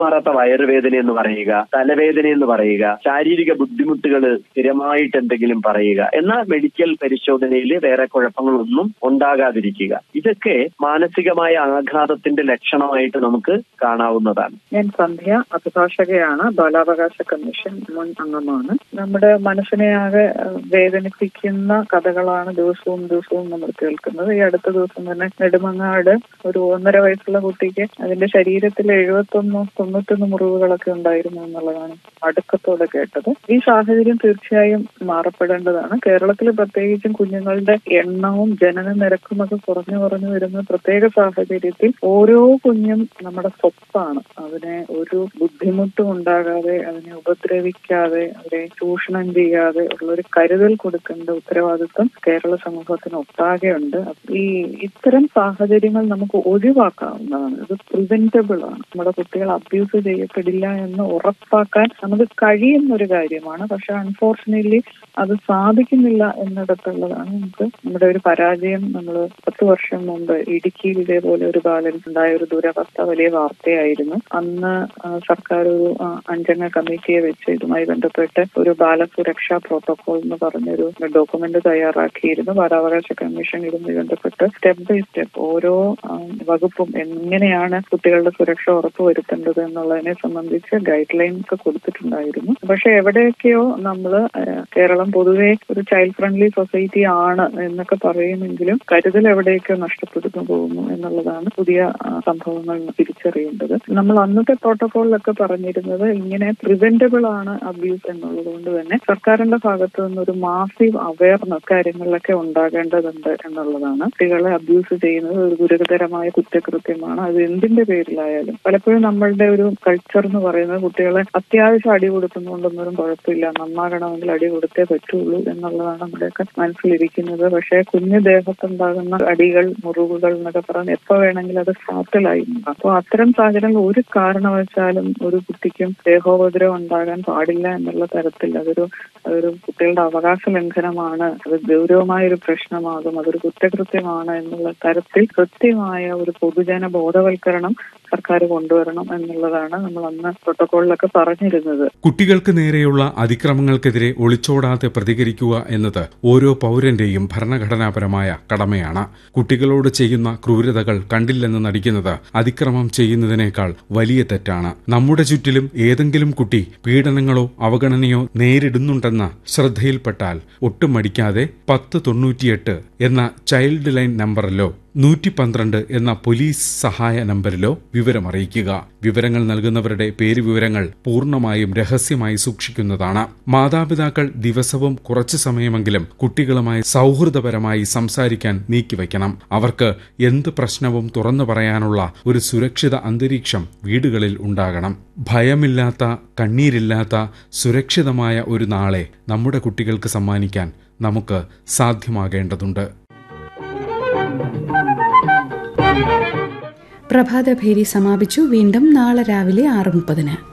മാറാത്ത വയറുവേദന എന്ന് പറയുക തലവേദന എന്ന് പറയുക ശാരീരിക ബുദ്ധിമുട്ടുകൾ സ്ഥിരമായിട്ട് എന്തെങ്കിലും പറയുക എന്നാൽ മെഡിക്കൽ പരിശോധനയിൽ വേറെ കുഴപ്പങ്ങളൊന്നും ഉണ്ടാകാതിരിക്കുക ഇതൊക്കെ മാനസികമായ ആഘാതത്തിന്റെ ലക്ഷണമായിട്ട് നമുക്ക് കാണാവുന്നതാണ് ഞാൻ സന്ധ്യ അഭിഭാഷകയാണ് ബാലാവകാശ കമ്മീഷൻ മുൻ അംഗമാണ് നമ്മുടെ മനസ്സിനെ ആകെ ഏഹ്, വേദനിപ്പിക്കുന്ന കഥകളാണ് ദിവസവും ദിവസവും നമ്മൾ കേൾക്കുന്നത് ഈ അടുത്ത ദിവസം തന്നെ നെടുമങ്ങാട് ഒരു ഒന്നര വയസ്സുള്ള കുട്ടിക്ക് അതിന്റെ ശരീരത്തിൽ എഴുപത്തൊന്ന് തൊണ്ണൂറ്റൊന്ന് മുറിവുകളൊക്കെ ഉണ്ടായിരുന്നു എന്നുള്ളതാണ് അടുക്കത്തോടെ കേട്ടത് ഈ സാഹചര്യം തീർച്ചയായും മാറപ്പെടേണ്ടതാണ് കേരളത്തിൽ പ്രത്യേകിച്ചും കുഞ്ഞുങ്ങളുടെ എണ്ണവും ജനന നിരക്കുമൊക്കെ കുറഞ്ഞു കുറഞ്ഞു വരുന്ന പ്രത്യേക സാഹചര്യത്തിൽ ഓരോ കുഞ്ഞും നമ്മുടെ സ്വത്താണ് അതിനെ ഒരു ബുദ്ധിമുട്ടും ഉണ്ടാകാതെ അതിനെ ഉപദ്രവിക്കാതെ അവരെ ചൂഷണം ചെയ്യാതെ ഉള്ള ഒരു കരുതൽ കൊടുക്കേണ്ട ഉത്തരവാദിത്വം കേരള സമൂഹത്തിന് ഒട്ടാകെയുണ്ട് അപ്പൊ ഈ ഇത്തരം സാഹചര്യങ്ങൾ നമുക്ക് ഒഴിവാക്കാവുന്നതാണ് ഇത് പ്രിവെന്റബിൾ ആണ് നമ്മുടെ കുട്ടികൾ അബ്യൂസ് ചെയ്യപ്പെടില്ല എന്ന് ഉറപ്പാക്കാൻ നമുക്ക് കഴിയുന്ന ഒരു കാര്യമാണ് പക്ഷെ അൺഫോർച്ചുനേറ്റ്ലി അത് സാധിക്കുന്നില്ല എന്നിടത്തുള്ളതാണ് നമുക്ക് നമ്മുടെ ഒരു പരാജയം നമ്മൾ പത്ത് വർഷം മുമ്പ് ഇടുക്കിയിൽ ഇതേപോലെ ഒരു ബാലൻ ഉണ്ടായ ഒരു ദുരവസ്ഥ വലിയ വാർത്തയായിരുന്നു അന്ന് ആ, സർക്കാർ ഒരു ആ, അഞ്ചംഗ കമ്മിറ്റിയെ വെച്ച് ഇതുമായി ബന്ധപ്പെട്ട് ഒരു ബാലസുരക്ഷാ പ്രോട്ടോകോൾ എന്ന് പറഞ്ഞൊരു ഡോക്യുമെന്റ് തയ്യാറാക്കിയിരുന്നു ബാലാവകാശ കമ്മീഷൻ ഇതുമായി ബന്ധപ്പെട്ട് സ്റ്റെപ്പ് ബൈ സ്റ്റെപ്പ് ഓരോ ആ, വകുപ്പും എങ്ങനെയാണ് കുട്ടികളുടെ സുരക്ഷ ഉറപ്പുവരുത്തേണ്ടത് എന്നുള്ളതിനെ സംബന്ധിച്ച് ഗൈഡ് ലൈൻ ഒക്കെ കൊടുത്തിട്ടുണ്ടായിരുന്നു പക്ഷെ എവിടെയൊക്കെയോ നമ്മൾ കേരളം പൊതുവെ ഒരു ചൈൽഡ് ഫ്രണ്ട്ലി സൊസൈറ്റി ആണ് എന്നൊക്കെ പറയുമെങ്കിലും കരുതൽ എവിടെയൊക്കെ നഷ്ടപ്പെടുന്നു പോകുന്നു എന്നുള്ളതാണ് പുതിയ ആ, സംഭവങ്ങൾ തിരിച്ചറിയേണ്ടത് നമ്മൾ അന്നത്തെ പ്രോട്ടോകോളിലൊക്കെ പറഞ്ഞിരുന്നത് ഇങ്ങനെ പ്രിവെന്റബിൾ ആണ് അബ്യൂസ് എന്നുള്ളത് കൊണ്ട് തന്നെ സർക്കാരിന്റെ ഭാഗത്ത് നിന്നൊരു മാസീവ് അവയർനെസ് കാര്യങ്ങളിലൊക്കെ ഉണ്ടാകേണ്ടതുണ്ട് എന്നുള്ളതാണ് കുട്ടികളെ അബ്യൂസ് ചെയ്യുന്നത് ഒരു ഗുരുതരമായ കുറ്റകൃത്യമാണ് അത് എന്തിന്റെ പേരിലായാലും പലപ്പോഴും നമ്മളുടെ ഒരു കൾച്ചർ എന്ന് പറയുന്നത് കുട്ടികളെ അത്യാവശ്യം അടി കൊടുക്കുന്നതുകൊണ്ടൊന്നും കുഴപ്പമില്ല നന്നാകണമെങ്കിൽ അടി കൊടുത്തേ പറ്റുള്ളൂ എന്നുള്ളതാണ് നമ്മുടെയൊക്കെ മനസ്സിലിരിക്കുന്നത് പക്ഷേ കുഞ്ഞു ദേഹത്തുണ്ടാകുന്ന അടികൾ മുറിവുകൾ എന്നൊക്കെ പറഞ്ഞ് എപ്പോ വേണമെങ്കിലും അത് ഫാറ്റലായി അപ്പോൾ അത്തരം സാഹചര്യങ്ങൾ ഒരു കാരണവശാലും ഒരു കുട്ടിക്കും ദേഹോപദ്രവം ഉണ്ടാകാൻ പാടില്ല എന്നുള്ള തരത്തിൽ അതൊരു അതൊരു കുട്ടികളുടെ അവകാശ ലംഘനമാണ് അത് ഗൗരവമായ ഒരു പ്രശ്നമാകും അതൊരു കുറ്റകൃത്യമാണ് എന്നുള്ള തരത്തിൽ കൃത്യമായ ഒരു പൊതുജന ബോധവൽക്കരണം സർക്കാർ കൊണ്ടുവരണം എന്നുള്ളതാണ് നമ്മൾ അന്ന് പ്രോട്ടോകോളിലൊക്കെ പറഞ്ഞിരുന്നത് കുട്ടികൾക്ക് നേരെയുള്ള അതിക്രമങ്ങൾക്കെതിരെ ഒളിച്ചോടാതെ പ്രതികരിക്കുക എന്നത് ഓരോ പൗരന്റെയും ഭരണഘടനാപരമായ കടമയാണ് കുട്ടികളോട് ചെയ്യുന്ന ക്രൂരതകൾ കണ്ടില്ലെന്ന് നടിക്കുന്നത് അതിക്രമം ചെയ്യുന്നതിനേക്കാൾ വലിയ തെറ്റാണ് നമ്മുടെ ചുറ്റിലും ഏതെങ്കിലും കുട്ടി പീഡനങ്ങളോ അവഗണനയോ നേരിടുന്നുണ്ടെന്ന് ശ്രദ്ധയിൽപ്പെട്ടാൽ ഒട്ടും മടിക്കാതെ പത്ത് തൊണ്ണൂറ്റിയെട്ട് എന്ന ചൈൽഡ് ലൈൻ നമ്പറിലോ നൂറ്റി പന്ത്രണ്ട് എന്ന പോലീസ് സഹായ നമ്പറിലോ വിവരമറിയിക്കുക വിവരങ്ങൾ നൽകുന്നവരുടെ പേര് വിവരങ്ങൾ പൂർണ്ണമായും രഹസ്യമായി സൂക്ഷിക്കുന്നതാണ് മാതാപിതാക്കൾ ദിവസവും കുറച്ചു സമയമെങ്കിലും കുട്ടികളുമായി സൗഹൃദപരമായി സംസാരിക്കാൻ നീക്കിവയ്ക്കണം അവർക്ക് എന്ത് പ്രശ്നവും തുറന്നു പറയാനുള്ള ഒരു സുരക്ഷിത അന്തരീക്ഷം വീടുകളിൽ ഉണ്ടാകണം ഭയമില്ലാത്ത കണ്ണീരില്ലാത്ത സുരക്ഷിതമായ ഒരു നാളെ നമ്മുടെ കുട്ടികൾക്ക് സമ്മാനിക്കാൻ നമുക്ക് സാധ്യമാകേണ്ടതുണ്ട് പ്രഭാതഭേരി സമാപിച്ചു വീണ്ടും നാളെ രാവിലെ ആറ് മുപ്പതിന്